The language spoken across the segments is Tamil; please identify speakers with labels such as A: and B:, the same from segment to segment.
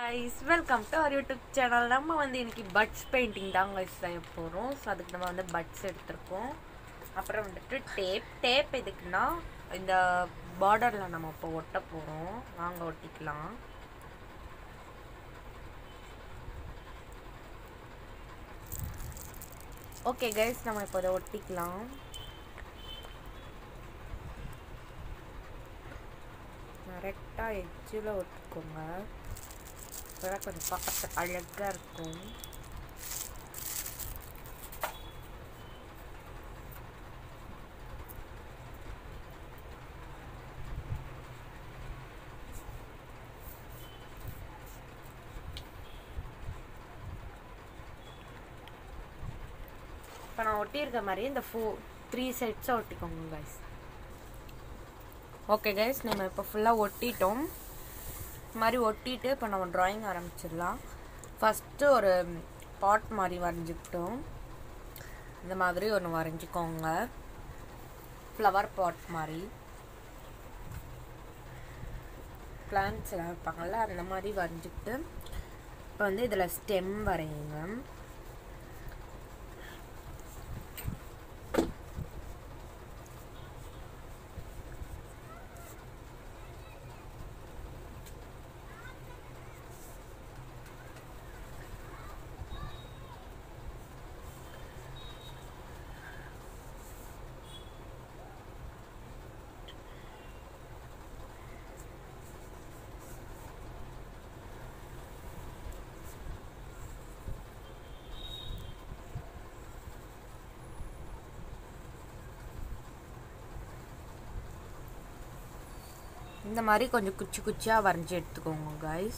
A: guys welcome to our YouTube channel நம்ம வந்து இன்னைக்கு பட்ஸ் பெயிண்டிங் தான் கைஸ் செய்ய போகிறோம் ஸோ அதுக்கு நம்ம வந்து பட்ஸ் எடுத்திருக்கோம் அப்புறம் வந்துட்டு டேப் டேப் எதுக்குன்னா இந்த பார்டரில் நம்ம இப்போ ஒட்ட போகிறோம் வாங்க ஒட்டிக்கலாம் ஓகே கைஸ் நம்ம இப்போ இதை ஒட்டிக்கலாம் கரெக்டாக எட்ஜில் ஒட்டிக்கோங்க அப்பதான் கொஞ்சம் பார்க்க அழகாக இருக்கும் இப்போ நான் ஒட்டியிருக்க மாதிரி இந்த ஃபோ த்ரீ செட்ஸை ஒட்டிக்கோங்க கைஸ் ஓகே கைஸ் நம்ம இப்போ ஃபுல்லாக ஒட்டிட்டோம் இது மாதிரி ஒட்டிட்டு இப்போ நம்ம ட்ராயிங் ஆரம்பிச்சிடலாம் ஃபஸ்ட்டு ஒரு பாட் மாதிரி வரைஞ்சிக்கிட்டோம் இந்த மாதிரி ஒன்று வரைஞ்சிக்கோங்க ஃப்ளவர் பாட் மாதிரி பிளான்ட்ஸ் எல்லாம் வைப்பாங்கள்ல அந்த மாதிரி வரைஞ்சிக்கிட்டு இப்போ வந்து இதில் ஸ்டெம் வரையுங்க இந்த மாதிரி கொஞ்சம் குச்சி குச்சியாக வரைஞ்சி எடுத்துக்கோங்க கைஸ்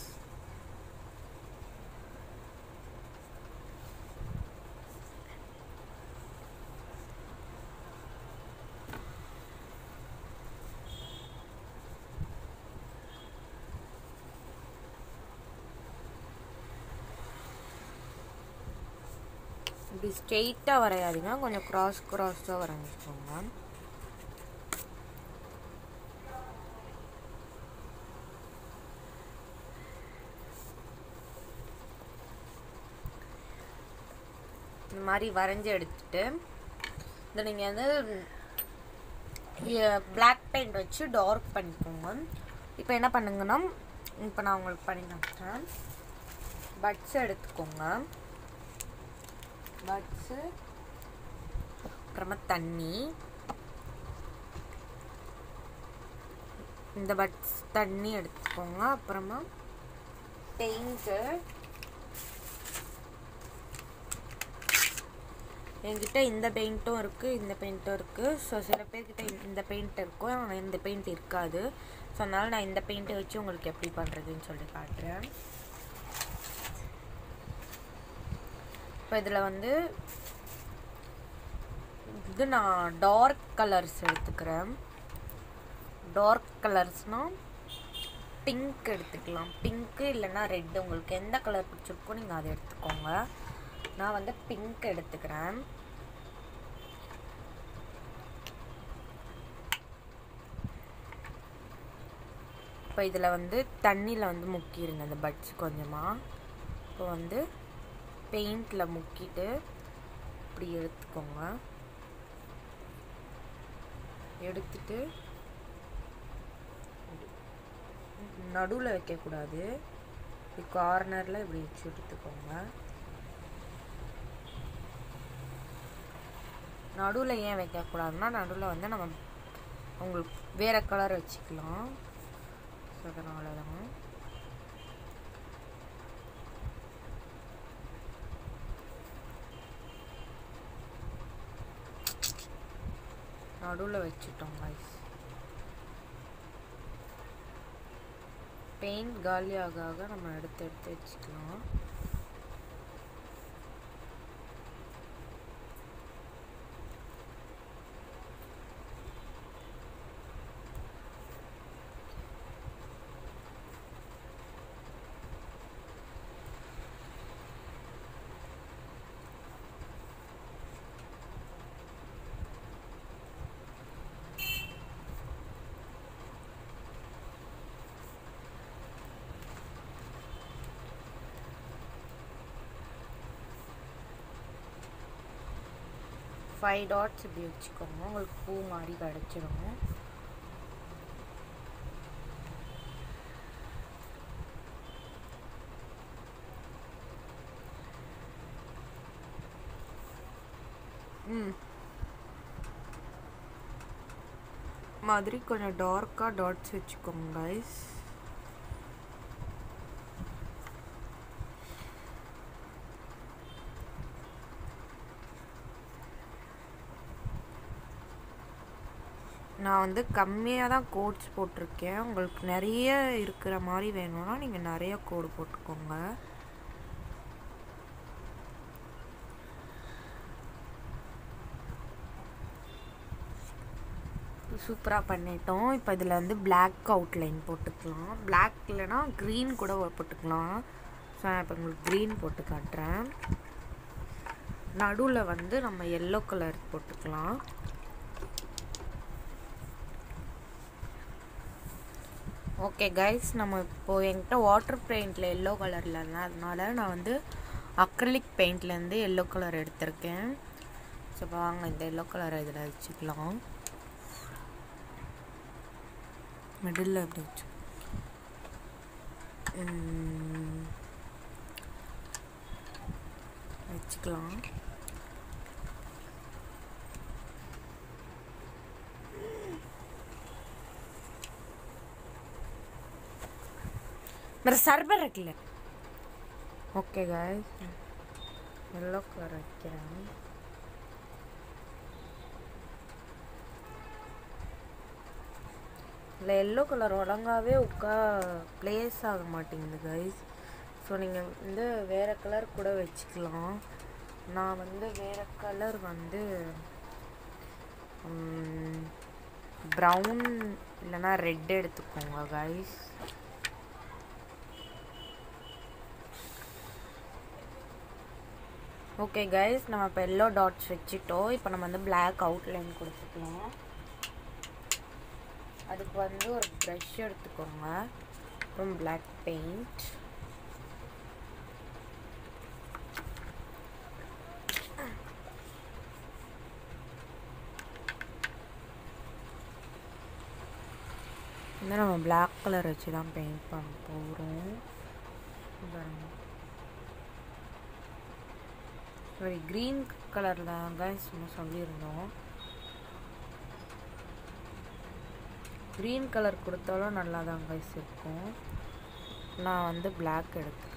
A: இப்படி ஸ்ட்ரெயிட்டாக வரையாதீங்க கொஞ்சம் கிராஸ் கிராஸாக வரைஞ்சிக்கோங்க இந்த மாதிரி வரைஞ்சி எடுத்துட்டு இதை நீங்கள் வந்து பிளாக் பெயிண்ட் வச்சு டார்க் பண்ணிக்கோங்க இப்போ என்ன பண்ணுங்கன்னா இப்போ நான் உங்களுக்கு பண்ணி காமிச்சேன் பட்ஸ் எடுத்துக்கோங்க பட்ஸு அப்புறமா தண்ணி இந்த பட்ஸ் தண்ணி எடுத்துக்கோங்க அப்புறமா பெயிண்ட்டு என்கிட்ட இந்த பெயிண்ட்டும் இருக்குது இந்த பெயிண்ட்டும் இருக்குது ஸோ சில பேர்கிட்ட இந்த பெயிண்ட் இருக்கும் ஆனால் இந்த பெயிண்ட் இருக்காது ஸோ அதனால் நான் இந்த பெயிண்ட்டை வச்சு உங்களுக்கு எப்படி பண்ணுறதுன்னு சொல்லி காட்டுறேன் இப்போ இதில் வந்து இது நான் டார்க் கலர்ஸ் எடுத்துக்கிறேன் டார்க் கலர்ஸ்னால் பிங்க் எடுத்துக்கலாம் பிங்க்கு இல்லைன்னா ரெட்டு உங்களுக்கு எந்த கலர் பிடிச்சிருக்கோ நீங்கள் அதை எடுத்துக்கோங்க நான் வந்து பிங்க் எடுத்துக்கிறேன் இப்போ இதில் வந்து தண்ணியில் வந்து முக்கிடுங்க இந்த பட்ஸ் கொஞ்சமாக இப்போ வந்து பெயிண்டில் முக்கிட்டு இப்படி எடுத்துக்கோங்க எடுத்துட்டு நடுவில் வைக்கக்கூடாது கார்னரில் இப்படி வச்சு எடுத்துக்கோங்க நடுவில் ஏன் வைக்கக்கூடாதுன்னா நடுவில் வந்து நம்ம உங்களுக்கு வேறு கலர் வச்சுக்கலாம் ஸோ அதனால தான் நடுவில் வச்சுட்டோம் கைஸ் பெயிண்ட் காலி ஆக ஆக நம்ம எடுத்து எடுத்து வச்சுக்கலாம் ஃபைவ் டாட்ஸ் இப்படி வச்சுக்கோங்க உங்களுக்கு பூ மாதிரி கிடச்சிடும் ம் மாதிரி கொஞ்சம் டார்க்காக டாட்ஸ் வச்சுக்கோங்க கைஸ் நான் வந்து கம்மியாக தான் கோட்ஸ் போட்டிருக்கேன் உங்களுக்கு நிறைய இருக்கிற மாதிரி வேணும்னா நீங்கள் நிறைய கோடு போட்டுக்கோங்க சூப்பராக பண்ணிட்டோம் இப்போ இதில் வந்து பிளாக் அவுட்லைன் போட்டுக்கலாம் பிளாக் இல்லைன்னா க்ரீன் கூட போட்டுக்கலாம் ஸோ நான் இப்போ உங்களுக்கு க்ரீன் போட்டு காட்டுறேன் நடுவில் வந்து நம்ம எல்லோ கலர் போட்டுக்கலாம் ஓகே கைஸ் நம்ம இப்போது என்கிட்ட வாட்டர் பெயிண்டில் எல்லோ கலரில் அதனால நான் வந்து அக்ரலிக் பெயிண்ட்லேருந்து எல்லோ கலர் எடுத்திருக்கேன் ஸோ இப்போ வாங்க இந்த எல்லோ கலரை இதில் வச்சுக்கலாம் மிடில் அப்படி வச்சு வச்சுக்கலாம் मेरा सर्वर रख ले ஓகே गाइस எல்லோ கலர் வைக்கிறேன் இல்லை எல்லோ கலர் ஒழுங்காவே உட்கா ப்ளேஸ் ஆக மாட்டேங்குது கைஸ் ஸோ நீங்கள் வந்து வேறு கலர் கூட வச்சுக்கலாம் நான் வந்து வேறு கலர் வந்து ப்ரௌன் இல்லைன்னா ரெட் எடுத்துக்கோங்க கைஸ் ஓகே கைஸ் நம்ம இப்போ எல்லோ டாட்ஸ் வச்சுட்டோம் இப்போ நம்ம வந்து பிளாக் அவுட்லைன் கொடுத்துக்கலாம் அதுக்கு வந்து ஒரு ப்ரஷ் எடுத்துக்கோங்க அப்புறம் பிளாக் பெயிண்ட் வந்து நம்ம பிளாக் கலர் வச்சு தான் பெயிண்ட் பண்ண போகிறோம் சாரி க்ரீன் கலரில் தான் சும்மா சொல்லியிருந்தோம் க்ரீன் கலர் கொடுத்தாலும் நல்லா தான் கைஸ் இருக்கும் நான் வந்து பிளாக் எடுக்கிறேன்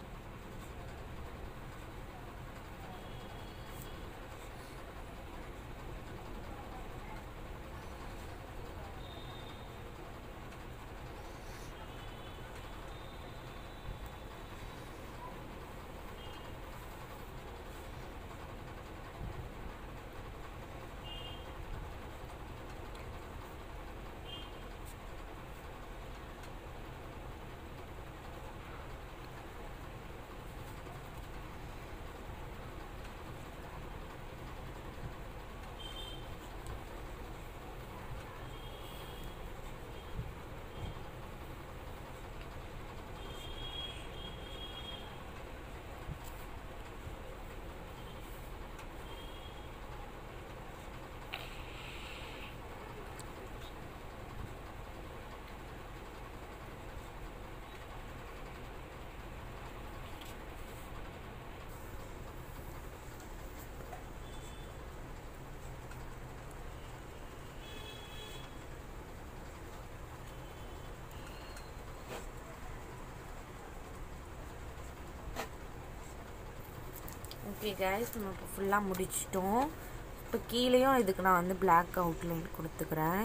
A: ஓகே கைஸ் நம்ம இப்போ ஃபுல்லாக முடிச்சிட்டோம் இப்போ கீழேயும் இதுக்கு நான் வந்து பிளாக் அவுட்லைன் கொடுத்துக்கிறேன்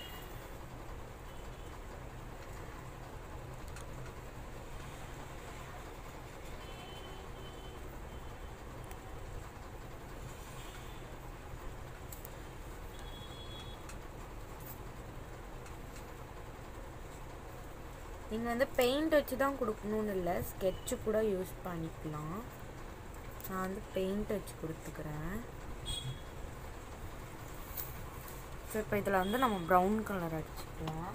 A: நீங்கள் வந்து பெயிண்ட் வச்சு தான் கொடுக்கணும்னு இல்லை ஸ்கெட்சு கூட யூஸ் பண்ணிக்கலாம் நான் வந்து பெயிண்ட் வச்சு கொடுத்துக்கிறேன் ஸோ இப்போ இதில் வந்து நம்ம ப்ரௌன் கலர் அடிச்சுக்கலாம்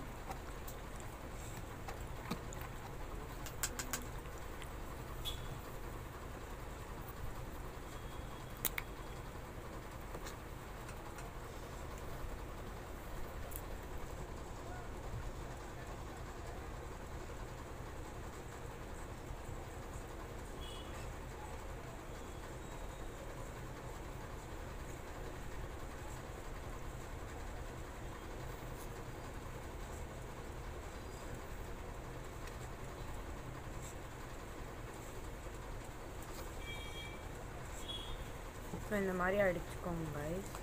A: ஸோ இந்த மாதிரி அடிச்சுக்கோங்க கைஸ்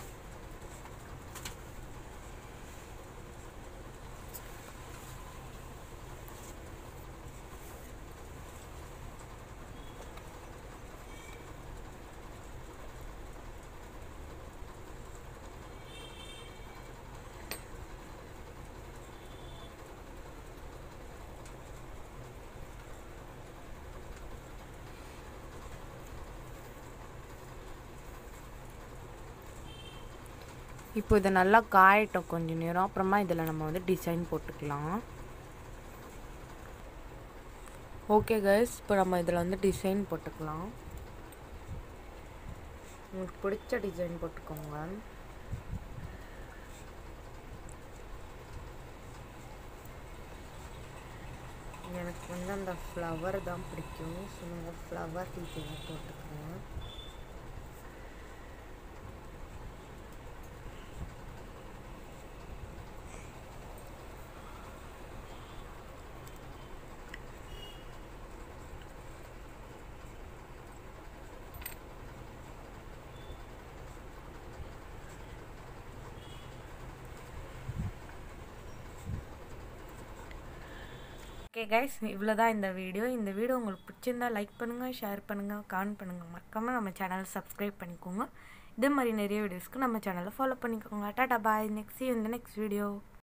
A: இப்போ இதை நல்லா காயட்டும் கொஞ்ச நேரம் அப்புறமா இதில் நம்ம வந்து டிசைன் போட்டுக்கலாம் ஓகே கைஸ் இப்போ நம்ம இதில் வந்து டிசைன் போட்டுக்கலாம் உங்களுக்கு பிடிச்ச டிசைன் போட்டுக்கோங்க எனக்கு வந்து அந்த ஃப்ளவர் தான் பிடிக்கும் ஸோ நம்ம ஃப்ளவர் டிசைனை போட்டுக்கிறேன் ஓகே கைஸ் இவ்வளோ தான் இந்த வீடியோ இந்த வீடியோ உங்களுக்கு பிடிச்சிருந்தா லைக் பண்ணுங்கள் ஷேர் பண்ணுங்கள் கமெண்ட் பண்ணுங்கள் மறக்காமல் நம்ம சேனலை சப்ஸ்கிரைப் பண்ணிக்கோங்க இதே மாதிரி நிறைய வீடியோஸ்க்கு நம்ம சேனலை ஃபாலோ பண்ணிக்கோங்க டாடா பாய் நெக்ஸ்ட் இந்த நெக்ஸ்ட் வீடியோ